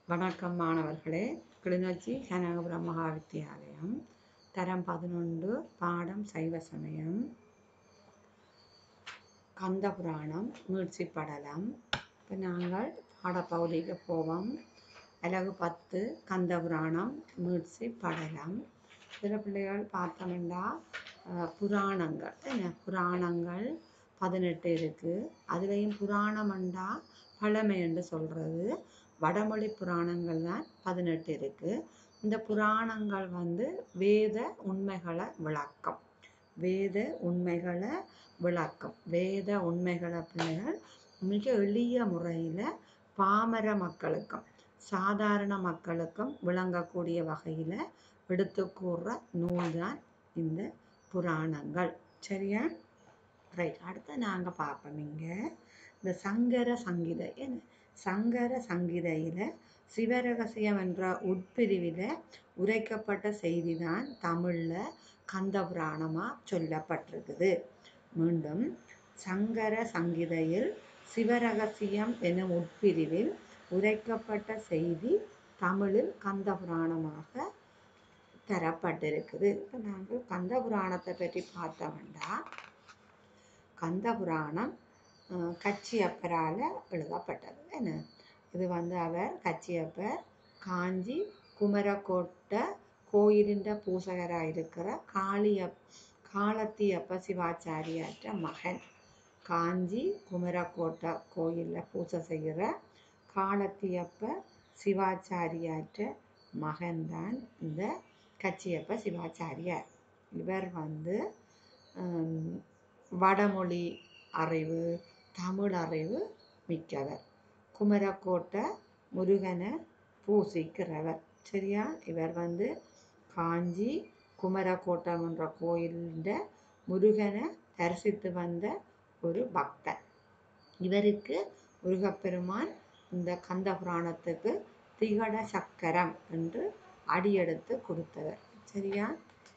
வணக்கம் மாணவர்களே கிளிநொச்சி கனகபுரம் மகா வித்தியாலயம் தரம் பதினொன்று பாடம் சைவ சமயம் கந்த புராணம் மீட்சி படலம் இப்போ நாங்கள் பாடப்பகுதிக்கு போவோம் அலகு பத்து கந்த புராணம் மீட்சி படலம் சில பிள்ளைகள் பார்த்தோம்னா அஹ், புராணங்கள் என்ன புராணங்கள் பதினெட்டு இருக்குது அதுலேயும் புராணம்ண்டா பழமை என்று சொல்கிறது வடமொழி புராணங்கள் தான் பதினெட்டு இருக்குது இந்த புராணங்கள் வந்து வேத உண்மைகளை விளக்கம் வேத உண்மைகளை விளக்கம் வேத உண்மைகளை பிள்ளைகள் மிக எளிய முறையில் பாமர மக்களுக்கும் சாதாரண மக்களுக்கும் விளங்கக்கூடிய வகையில் எடுத்து கூறுற நூல் தான் இந்த புராணங்கள் சரியா ரைட் அடுத்து நாங்கள் பார்ப்போம் இங்கே இந்த சங்கர சங்கீதை என்ன சங்கர சங்கீதையில் சிவரகசியம் என்ற உட்பிரிவில் உரைக்கப்பட்ட செய்தி தான் தமிழில் கந்த புராணமாக சொல்லப்பட்டிருக்குது மீண்டும் சங்கர சங்கீதையில் சிவரகசியம் எனும் உட்பிரிவில் உரைக்கப்பட்ட செய்தி தமிழில் கந்த புராணமாக தரப்பட்டிருக்குது இப்போ நாங்கள் கந்த புராணத்தை பற்றி பார்த்தோம்னா கந்த புராணம் அஹ், கச்சியப்பரால் எழுதப்பட்டது என்ன இது வந்து அவர் கச்சியப்பர் காஞ்சி குமரக்கோட்டை கோயிலின் பூசகராக இருக்கிற காளியப் காலத்தியப்ப சிவாச்சாரியாற்ற மகன் காஞ்சி குமரக்கோட்டை கோயிலில் பூசை செய்கிற காலத்தியப்ப சிவாச்சாரியாற்ற மகன்தான் இந்த கச்சியப்ப சிவாச்சாரியார் இவர் வந்து ஹம், வடமொழி அறிவு தமிழ் அறிவு மிக்கவர் குமரக்கோட்டை முருகனை பூசிக்கிறவர் சரியா இவர் வந்து காஞ்சி குமரக்கோட்டம் என்ற கோயிலில் முருகனை தரிசித்து வந்த ஒரு பக்தர் இவருக்கு முருகப்பெருமான் இந்த கந்த புராணத்துக்கு திகட சக்கரம் என்று அடியெடுத்து கொடுத்தவர் சரியா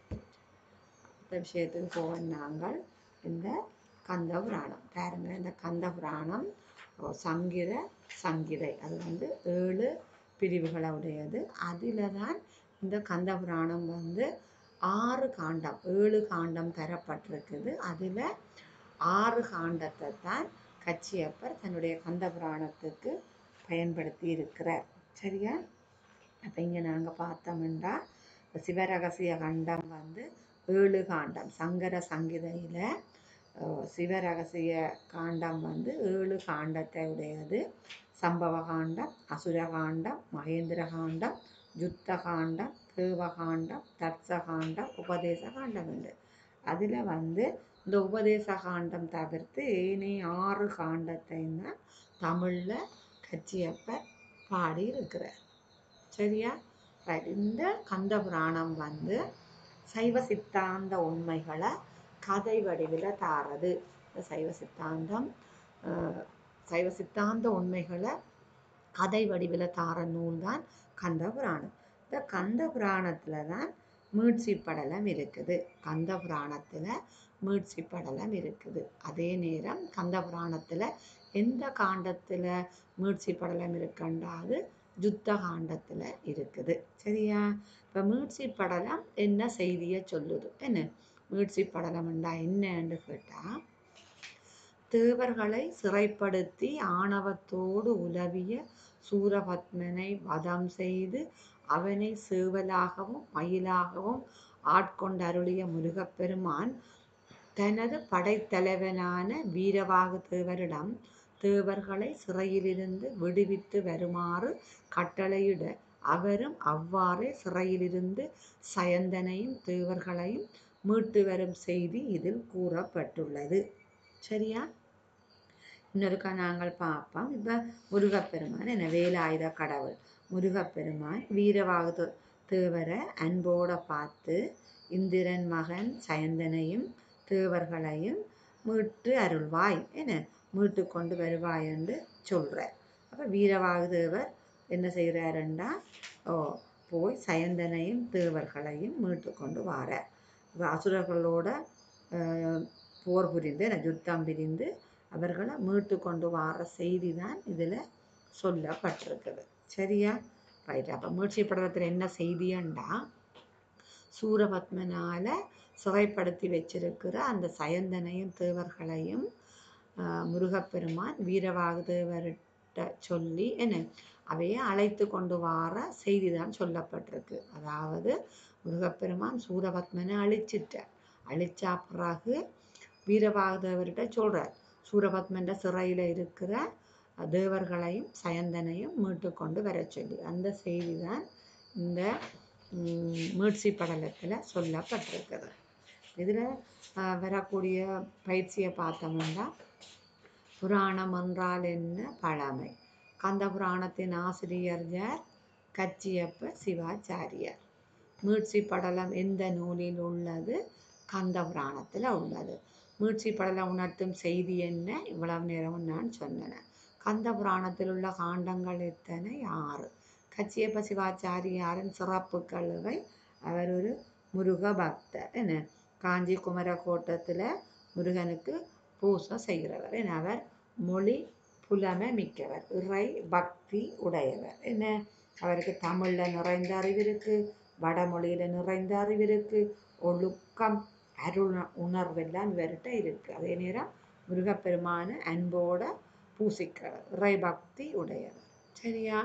அடுத்த விஷயத்துக்கு போவோம் நாங்கள் இந்த கந்த புராணம் பாருங்க இந்த கந்த புராணம் ஓ, சங்கிர சங்கிதை அது வந்து ஏழு பிரிவுகளை உடையது அதில் தான் இந்த கந்த புராணம் வந்து ஆறு காண்டம் ஏழு காண்டம் தரப்பட்டிருக்குது அதில் ஆறு காண்டத்தை தான் கச்சியப்பர் தன்னுடைய கந்த புராணத்துக்கு பயன்படுத்தி இருக்கிறார் சரியா அப்போ இங்கே நாங்கள் பார்த்தோம்னா சிவரகசிய கண்டம் வந்து ஏழு காண்டம் சங்கர சங்கீதையில் சிவரகசிய காண்டம் வந்து ஏழு காண்டத்தை உடையது சம்பவ காண்டம் அசுர காண்டம் மகேந்திர காண்டம் யுத்த காண்டம் தேவகாண்டம் தட்ச காண்டம் உபதேச காண்டம் உண்டு அதில் வந்து இந்த உபதேச காண்டம் தவிர்த்து ஏனைய ஆறு காண்டத்தை தான் தமிழில் கச்சியப்பர் பாடி இருக்கிறார் சரியா ரைட் இந்த கந்த புராணம் வந்து சைவ சித்தாந்த உண்மைகளை கதை வடிவில் தாரது இந்த சைவ சித்தாந்தம் அஹ், சைவ சித்தாந்த உண்மைகளை கதை வடிவில் தார நூல் தான் கந்த புராணம் இந்த கந்த புராணத்தில் தான் மீட்சி படலம் இருக்குது கந்த புராணத்தில் மீட்சி படலம் இருக்குது அதே நேரம் கந்த புராணத்தில் எந்த காண்டத்தில் மீட்சி படலம் இருக்குன்றாது யுத்த காண்டத்தில் இருக்குது சரியா இப்போ மீட்சி படலம் என்ன செய்தியை சொல்லுது என்ன மீட்சி படலம்ண்டா என்னன்னு கேட்டால் தேவர்களை சிறைப்படுத்தி ஆணவத்தோடு உலவிய சூரபத்மனை வதம் செய்து அவனை சேவலாகவும் மயிலாகவும் ஆட்கொண்டருளிய முருகப்பெருமான் தனது படைத்தலைவனான வீரவாகு தேவரிடம் தேவர்களை சிறையிலிருந்து விடுவித்து வருமாறு கட்டளையிட அவரும் அவ்வாறே சிறையிலிருந்து சயந்தனையும் தேவர்களையும் மீட்டு வரும் செய்தி இதில் கூறப்பட்டுள்ளது சரியா இன்னொருக்கா நாங்கள் பார்ப்போம் இப்போ முருகப்பெருமான் என்ன வேலாயுத கடவுள் முருகப்பெருமான் வீரவாகு தே- தேவரை அன்போட பார்த்து இந்திரன் மகன் சயந்தனையும் தேவர்களையும் மீட்டு அருள்வாய் என்ன மீட்டு கொண்டு வருவாய் என்று சொல்கிறார் அப்போ வீரவாகு தேவர் என்ன செய்கிறாருண்டா ஓ போய் சயந்தனையும் தேவர்களையும் மீட்டு கொண்டு வாரார் இப்ப அசுரர்களோட அஹ், போர் புரிந்து என்ன, யுத்தம் பிரிந்து அவர்களை மீட்டு கொண்டு வர செய்தி தான் இதில் சொல்லப்பட்டிருக்குது சரியா ரைட் அப்போ மீட்சி படலத்தில் என்ன செய்தியண்டா சூரபத்மனால சிறைப்படுத்தி வச்சிருக்கிற அந்த சயந்தனையும் தேவர்களையும் ஆஹ், முருகப்பெருமான் வீரவாகுதேவர்கிட்ட சொல்லி என்ன அவையை அழைத்து கொண்டு வார செய்தி தான் சொல்லப்பட்டிருக்கு அதாவது முருகப்பெருமான் சூரபத்மனை அழிச்சிட்டார் அழிச்சா பிறகு வீரவாகுதேவர்கிட்ட சொல்றார் சூரபத்மன்ற சிறையில் இருக்கிற தேவர்களையும் சயந்தனையும் மீட்டு கொண்டு வர சொல்லி அந்த செய்தி தான் இந்த ம், மீட்சி படலத்தில் சொல்லப்பட்டிருக்குது இதில் வரக்கூடிய பயிற்சியை பார்த்தோம்னா புராணம் என்றால் என்ன பழமை கந்த புராணத்தின் ஆசிரியர் யார் கச்சியப்ப சிவாச்சாரியார் மீட்சி படலம் எந்த நூலில் உள்ளது கந்த புராணத்தில் உள்ளது மீட்சி படலம் உணர்த்தும் செய்தி என்ன இவ்வளவு நேரம் நான் சொன்னேன் கந்த புராணத்தில் உள்ள காண்டங்கள் எத்தனை ஆறு கச்சியப்ப சிவாச்சாரியாரின் சிறப்புகள்வை அவர் ஒரு முருக பக்தர் என்ன காஞ்சி குமர கோட்டத்தில் முருகனுக்கு பூசை செய்கிறவர் என்ன அவர் மொழி புலமை மிக்கவர் இறை பக்தி உடையவர் என்ன அவருக்கு தமிழில் நிறைந்த அறிவு இருக்கு வடமொழியில் நிறைந்த அறிவு இருக்கு ஒழுக்கம் அருள் உணர்வெல்லாம் இவர்கிட்ட இருக்கு அதே நேரம் முருகப்பெருமான அன்போட பூசிக்கிறவர் இறை பக்தி உடையவர் சரியா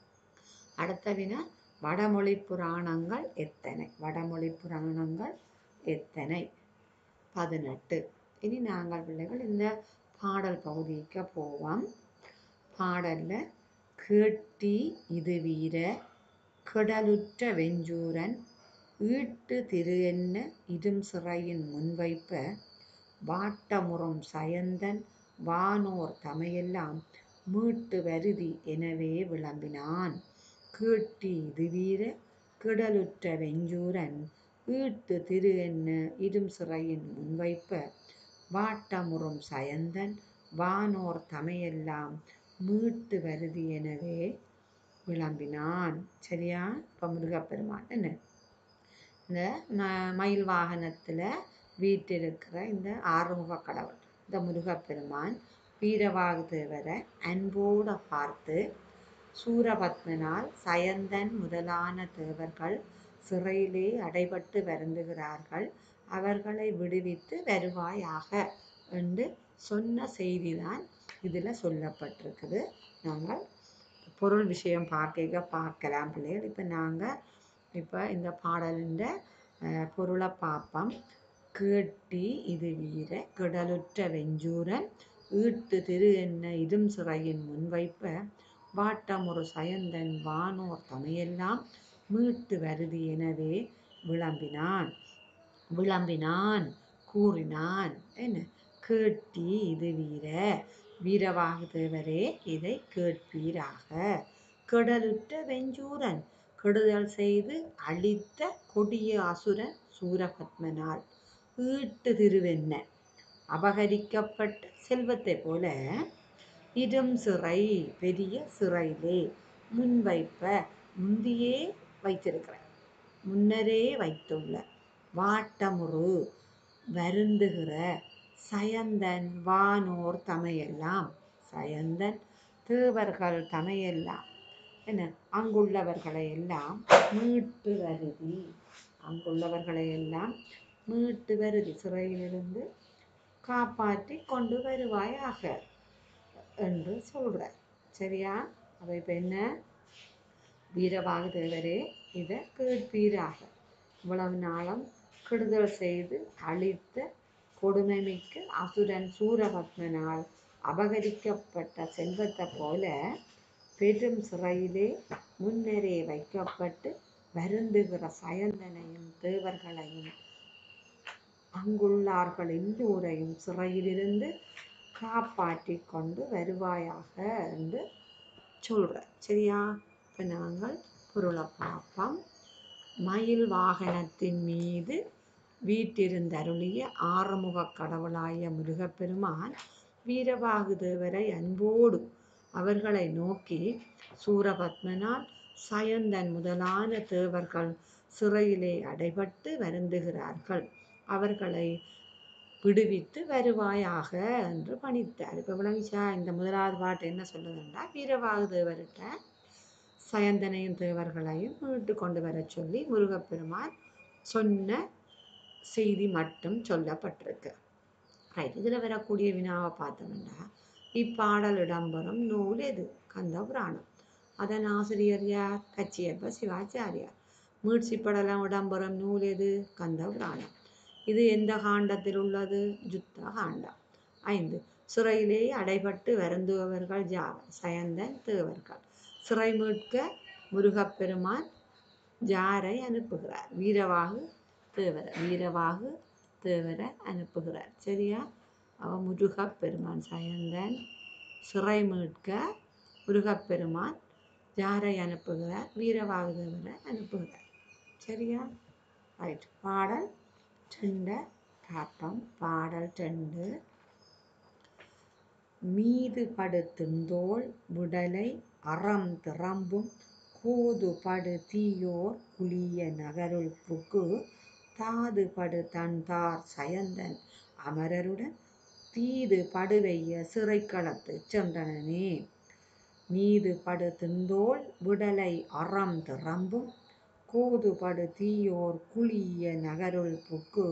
அடுத்த வினா வடமொழி புராணங்கள் எத்தனை வடமொழி புராணங்கள் எத்தனை பதினெட்டு இனி நாங்கள் பிள்ளைகள் இந்த பாடல் பகுதிக்கு போவோம் பாடல்ல கேட்டி இது வீர கடலுற்ற வெஞ்சூரன் ஈட்டு திரு என்ன இடும் சிறையின் முன்வைப்ப வாட்டமுறும் சயந்தன் வானோர் தமையெல்லாம் மீட்டு வருதி எனவே விளம்பினான் கீட்டி இது வீர கிடலுற்ற வெஞ்சூரன் ஈட்டு திரு என்ன இடும் சிறையின் முன்வைப்ப வாட்டமுறும் சயந்தன் வானோர் தமையெல்லாம் மீட்டு வருதி எனவே விளம்பினான் சரியா இப்போ முருகப்பெருமான் என்ன இந்த ம- மயில் வாகனத்தில் வீட்டிருக்கிற இந்த ஆறுமுக கடவுள் இந்த முருகப்பெருமான் வீரவாகுதேவரை அன்போடு பார்த்து சூரபத்மனால் சயந்தன் முதலான தேவர்கள் சிறையிலே அடைபட்டு வருந்துகிறார்கள் அவர்களை விடுவித்து வருவாயாக என்று சொன்ன செய்திதான் இதில் சொல்லப்பட்டிருக்குது நாங்கள் பொருள் விஷயம் பார்க்க பார்க்கலாம் பிள்ளைகள் இப்போ நாங்கள் இப்போ இந்த பாடலின் பொருளை பார்ப்போம் கேட்டி இது வீர கிடலுற்ற வெஞ்சூரன் ஈட்டு திரு என்ன இடும் சிறையின் முன்வைப்ப வாட்டமுறு சயந்தன் வானோர் தமையெல்லாம் மீட்டு வருதி எனவே விளம்பினான் விளம்பினான் கூறினான் என்ன கேட்டி இது வீர வீரவாகுதேவரே இதை கேட்பீராக கெடலுற்ற வெஞ்சூரன் கெடுதல் செய்து அழித்த கொடிய அசுரன் சூரபத்மனால் ஈட்டு திருவென்ன அபகரிக்கப்பட்ட செல்வத்தை போல இடும் சிறை பெரிய சிறையிலே முன்வைப்ப முந்தியே வைத்திருக்கிறேன் முன்னரே வைத்துள்ள வாட்டமுறு வருந்துகிற சயந்தன் வானோர் தமையெல்லாம் சயந்தன் தேவர்கள் தமையெல்லாம் என்ன அங்குள்ளவர்களை எல்லாம் மீட்டு வருதி அங்குள்ளவர்களை எல்லாம் மீட்டு வருதி சிறையிலிருந்து காப்பாற்றி கொண்டு வருவாயாக என்று சொல்கிறார் சரியா அப்போ இப்போ என்ன வீரவாகுதேவரே இதை கேட்பீராக இவ்வளவு நாளும் கெடுதல் செய்து அழித்த கொடுமைமிக்க அசுரன் சூரபத்மனால் அபகரிக்கப்பட்ட செல்வத்தை போல பெரும் சிறையிலே முன்னரே வைக்கப்பட்டு வருந்துகிற சயந்தனையும் தேவர்களையும் அங்குள்ளார்கள் எல்லோரையும் சிறையிலிருந்து காப்பாற்றி கொண்டு வருவாயாக என்று சொல்கிறார் சரியா இப்போ நாங்கள் பொருளை பார்ப்போம் மயில் வாகனத்தின் மீது வீட்டிருந்தருளிய ஆறுமுக கடவுளாய முருகப்பெருமான் வீரவாகுதேவரை அன்போடு அவர்களை நோக்கி சூரபத்மனால் சயந்தன் முதலான தேவர்கள் சிறையிலே அடைபட்டு வருந்துகிறார்கள் அவர்களை விடுவித்து வருவாயாக என்று பணித்தார் இப்போ விளங்கிச்சா இந்த முதலாவது பாட்டு என்ன சொல்லுதுன்னா வீரவாகுதேவர்கிட்ட சயந்தனையும் தேவர்களையும் மீட்டு கொண்டு வர சொல்லி முருகப்பெருமான் சொன்ன செய்தி மட்டும் சொல்லப்பட்டிருக்கு ரைட் இதில் வரக்கூடிய வினாவை பார்த்தோம்னா இப்பாடல் இடம்பெறும் நூல் எது கந்த புராணம் அதன் ஆசிரியர் யார் கச்சியப்ப சிவாச்சாரியார் மீட்சிப்படலம் இடம்பெறும் நூல் எது கந்த புராணம் இது எந்த காண்டத்தில் உள்ளது யுத்த காண்டம் ஐந்து சிறையிலே அடைபட்டு வருந்துபவர்கள் ஜாவர் சயந்தன் தேவர்கள் சிறை மீட்க முருகப்பெருமான் ஜாரை அனுப்புகிறார் வீரவாகு தேவர வீரவாகு தேவரை அனுப்புகிறார் சரியா அவ முருகப்பெருமான் சயந்தன் சிறை மீட்க முருகப்பெருமான் யாரை அனுப்புகிறார் வீரவாகு தேவரை அனுப்புகிறார் சரியா ரைட் பாடல் ரெண்ட காட்டம் பாடல் ரெண்டு மீது படுத்துந்தோள் விடலை அறம் திறம்பும் கூது படு தீயோர் குளிய நகருள் புக்கு தாது படு தன்தார் சயந்தன் அமரருடன் தீது படுவைய சிறைக்களத்து சென்றனனே மீது படு திந்தோள் விடலை அறம் திறம்பும் கூதுபடு தீயோர் குளிய நகருள் புக்கு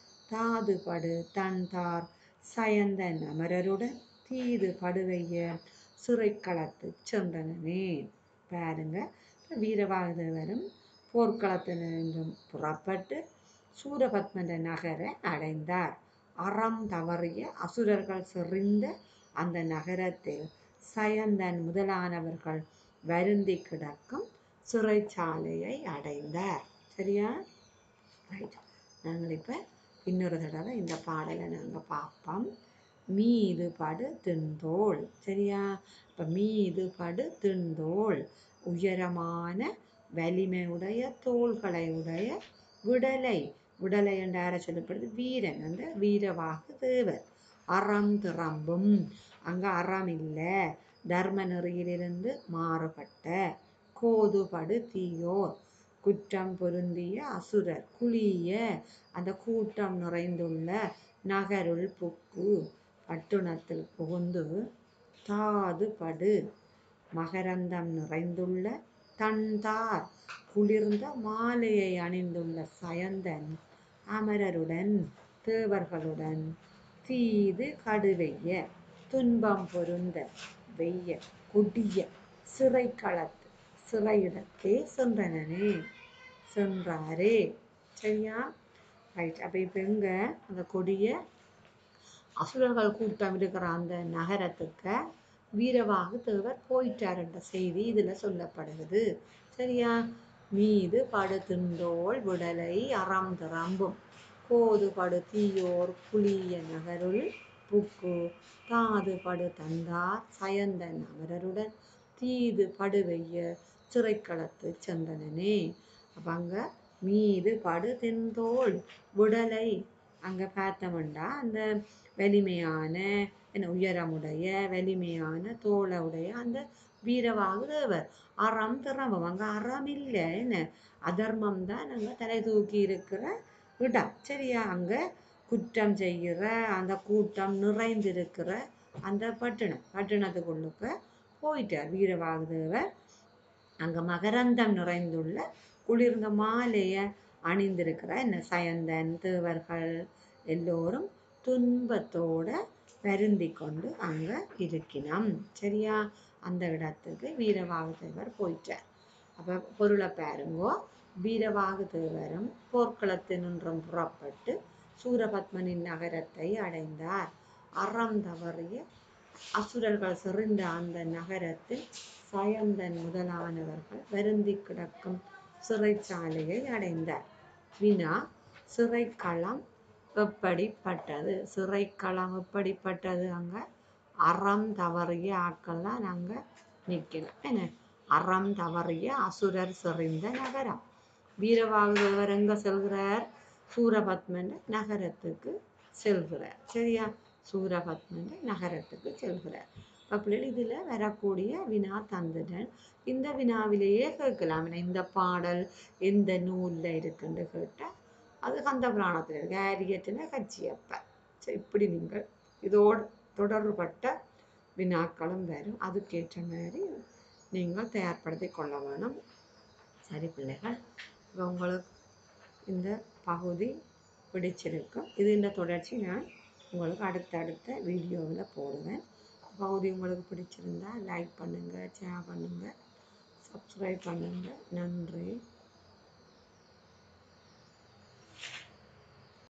தாதுபடு தன்தார் சயந்தன் அமரருடன் தீது படுவைய சிறைக்களத்து சென்றனனே பாருங்க வீரவாகதேவரும் போர்க்களத்தினின்றும் புறப்பட்டு சூரபத்மன்ற நகரை அடைந்தார் அறம் தவறிய அசுரர்கள் செறிந்த அந்த நகரத்தில் சயந்தன் முதலானவர்கள் வருந்தி கிடக்கும் சிறைச்சாலையை அடைந்தார் சரியா ரைட் நாங்கள் இப்போ இன்னொரு தடவை இந்த பாடலை நாங்கள் பார்ப்போம் மீது படு திண்டோள் சரியா இப்போ மீது படு திண்டோள் உயரமான வலிமையுடைய தோள்களை உடைய விடலை விடலை என்று யாரை சொல்லப்படுது வீரன் அந்த வீரவாகு தேவர் அறம் திறம்பும் அங்கே அறம் இல்லை தர்ம நெறியிலிருந்து மாறுபட்ட கோதுபடு தீயோர் குற்றம் பொருந்திய அசுரர் குளிய அந்த கூட்டம் நிறைந்துள்ள நகருள் புக்கு பட்டுணத்தில் புகுந்து தாது படு மகரந்தம் நிறைந்துள்ள தன்தார் குளிர்ந்த மாலையை அணிந்துள்ள சயந்தன் அமரருடன் தேவர்களுடன் தீது கடுவெய்ய துன்பம் பொருந்த வெய்ய கொடிய சிறைக்களத்து சிறையிடத்தே சென்றனனே சென்றாரே சரியா ரைட் அப்போ இப்போ எங்க அந்த கொடிய அசுரர்கள் கூட்டம் இருக்கிற அந்த நகரத்துக்கு வீரவாகு தேவர் போயிட்டாருன்ற செய்தி இதில் சொல்லப்படுகிறது சரியா மீது படுத்துண்டோள் விடலை அறம் திறம்பும் கோது படு தீயோர் புளிய நகருள் புக்கு தாது படு தந்தார் சயந்தன் அமரருடன் தீது படுவைய சிறைக்களத்து சென்றனனே அப்ப அங்க மீது படு தென்தோள் விடலை அங்க பார்த்தோம்னா அந்த வலிமையான என்ன உயரமுடைய வலிமையான தோளுடைய அந்த வீரவாகு தேவர் அறம் திறம்பம் அங்க அறம் இல்லை என்ன அதர்மம் தான் அங்க தலை தூக்கி இருக்கிற இடம் சரியா அங்க குற்றம் செய்கிற அந்த கூட்டம் நிறைந்திருக்கிற அந்த பட்டணம் பட்டணத்துக்குள்ளுக்க போயிட்டார் வீரவாகு தேவர் அங்க மகரந்தம் நிறைந்துள்ள குளிர்ந்த மாலையை அணிந்திருக்கிற என்ன சயந்தன் தேவர்கள் எல்லோரும் துன்பத்தோட வருந்தி கொண்டு அங்க இருக்கினோம் சரியா அந்த இடத்துக்கு வீரவாகு தேவர் போயிட்டார் அப்ப பொருளை பாருங்கோ வீரவாகு தேவரும் போர்க்களத்தினின்றும் புறப்பட்டு சூரபத்மனின் நகரத்தை அடைந்தார் அறம் தவறிய அசுரர்கள் செறிந்த அந்த நகரத்தில் சயந்தன் முதலானவர்கள் வருந்தி கிடக்கும் சிறைச்சாலையை அடைந்தார் வினா சிறைக்களம் எப்படிப்பட்டது சிறைக்களம் எப்படிப்பட்டது அங்க அறம் தவறிய ஆட்கள்லாம் நாங்க நிற்கலாம் என்ன அறம் தவறிய அசுரர் செறிந்த நகரம் வீரவாகுதவர் எங்க செல்கிறார் சூரபத்மன் நகரத்துக்கு செல்கிறார் சரியா சூரபத்மன் நகரத்துக்கு செல்கிறார் அப்ப பிள்ளைகள் இதுல வரக்கூடிய வினா தந்துடன் இந்த வினாவிலேயே கேட்கலாம் ஏன்னா இந்த பாடல் எந்த நூல்ல இருக்குன்னு கேட்டா அது கந்த புராணத்தில் இருக்கு ஆரியத்தின கச்சியப்ப சரி இப்படி நீங்கள் இதோடு தொடர்பட்ட வினாக்களும் வரும் அதுக்கேற்ற மாதிரி நீங்கள் தயார்படுத்தி கொள்ள வேணும் சரி பிள்ளைகள் இப்போ உங்களுக்கு இந்த பகுதி பிடிச்சிருக்கும் இது இந்த தொடர்ச்சி நான் உங்களுக்கு அடுத்தடுத்த வீடியோவில் போடுவேன் பகுதி உங்களுக்கு பிடிச்சிருந்தா லைக் பண்ணுங்கள் ஷேர் பண்ணுங்கள் சப்ஸ்கிரைப் பண்ணுங்கள் நன்றி